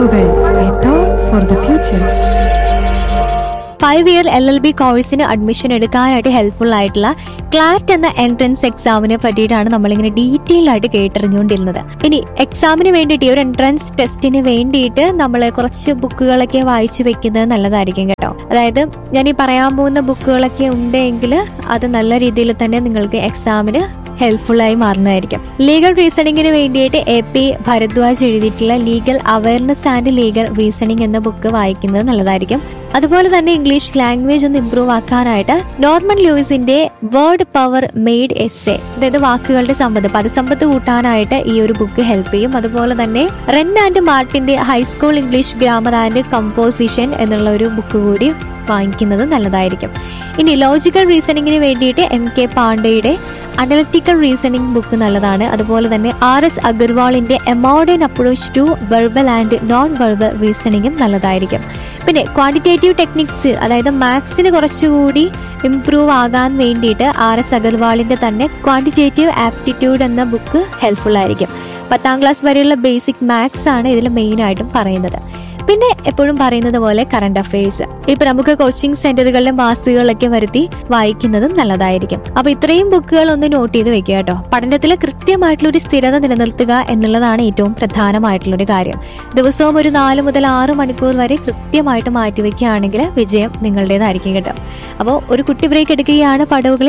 പടവുകൾ A thought for the future five year L L B കോഴ്സിന് admission എടുക്കാനായിട്ട് helpful ആയിട്ടുള്ള ക്ലാറ്റ് എന്ന എൻട്രൻസ് എക്സാമിനെ പറ്റിയിട്ടാണ് നമ്മളിങ്ങനെ ഡീറ്റെയിൽ ആയിട്ട് കേട്ടറിഞ്ഞുകൊണ്ടിരുന്നത് ഇനി എക്സാമിന് വേണ്ടിയിട്ട് ഈ ഒരു എൻട്രൻസ് ടെസ്റ്റിന് വേണ്ടിയിട്ട് നമ്മൾ കുറച്ച് ബുക്കുകളൊക്കെ വായിച്ചു വെക്കുന്നത് നല്ലതായിരിക്കും കേട്ടോ അതായത് ഞാൻ ഈ പറയാൻ പോകുന്ന ബുക്കുകളൊക്കെ ഉണ്ടെങ്കിൽ അത് നല്ല രീതിയിൽ തന്നെ നിങ്ങൾക്ക് എക്സാമിന് ഹെൽപ്ഫുൾ ആയി മാറുന്നതായിരിക്കും ലീഗൽ റീസണിങ്ങിന് വേണ്ടിയിട്ട് എ പി ഭരദ്വാജ് എഴുതിയിട്ടുള്ള legal awareness and legal reasoning എന്ന ബുക്ക് വായിക്കുന്നത് നല്ലതായിരിക്കും അതുപോലെ തന്നെ ഇംഗ്ലീഷ് ലാംഗ്വേജ് ഒന്ന് ഇംപ്രൂവ് ആക്കാനായിട്ട് നോർമൻ ലൂയിസിന്റെ word power made easy അതായത് വാക്കുകളുടെ സമ്പത്ത് പദസമ്പത്ത് കൂട്ടാനായിട്ട് ഈ ഒരു ബുക്ക് ഹെൽപ്പ് ചെയ്യും അതുപോലെ തന്നെ റെൻ ആൻഡ് മാർട്ടിന്റെ high school English grammar and composition എന്നുള്ള ഒരു ബുക്ക് കൂടി വാങ്ങിക്കുന്നത് നല്ലതായിരിക്കും ഇനി ലോജിക്കൽ റീസണിങ്ങിന് വേണ്ടിയിട്ട് എം കെ പാണ്ഡെയുടെ അനലിറ്റിക്കൽ റീസണിംഗ് ബുക്ക് നല്ലതാണ് അതുപോലെ തന്നെ ആർ എസ് അഗർവാളിന്റെ a modern approach to verbal and non verbal റീസണിങ്ങും നല്ലതായിരിക്കും പിന്നെ ക്വാണ്ടിറ്റേറ്റീവ് ടെക്നിക്സ് അതായത് മാത്സിന് കുറച്ചുകൂടി ഇംപ്രൂവ് ആകാൻ വേണ്ടിയിട്ട് ആർ എസ് അഗർവാളിന്റെ തന്നെ ക്വാണ്ടിറ്റേറ്റീവ് ആപ്റ്റിറ്റ്യൂഡ് എന്ന ബുക്ക് ഹെൽപ്ഫുൾ ആയിരിക്കും പത്താം ക്ലാസ് വരെയുള്ള ബേസിക് മാത്സ് ആണ് ഇതിൽ മെയിൻ ആയിട്ടും പറയുന്നത് പിന്നെ എപ്പോഴും പറയുന്നത് പോലെ കറണ്ട് അഫയേഴ്സ് ഈ പ്രമുഖ കോച്ചിങ് സെന്ററുകളിലെ മാസികകളൊക്കെ വരുത്തി വായിക്കുന്നതും നല്ലതായിരിക്കും അപ്പൊ ഇത്രയും ബുക്കുകൾ ഒന്ന് നോട്ട് ചെയ്ത് വെക്കുക കേട്ടോ പഠനത്തിൽ കൃത്യമായിട്ടുള്ള ഒരു സ്ഥിരത നിലനിർത്തുക എന്നുള്ളതാണ് ഏറ്റവും പ്രധാനമായിട്ടുള്ള ഒരു കാര്യം ദിവസവും ഒരു നാല് മുതൽ ആറ് മണിക്കൂർ വരെ കൃത്യമായിട്ട് മാറ്റിവെക്കുകയാണെങ്കിൽ വിജയം നിങ്ങളുടേതായിരിക്കും കേട്ടോ അപ്പോൾ ഒരു കുട്ടി ബ്രേക്ക് എടുക്കുകയാണ് പടവുകളിൽ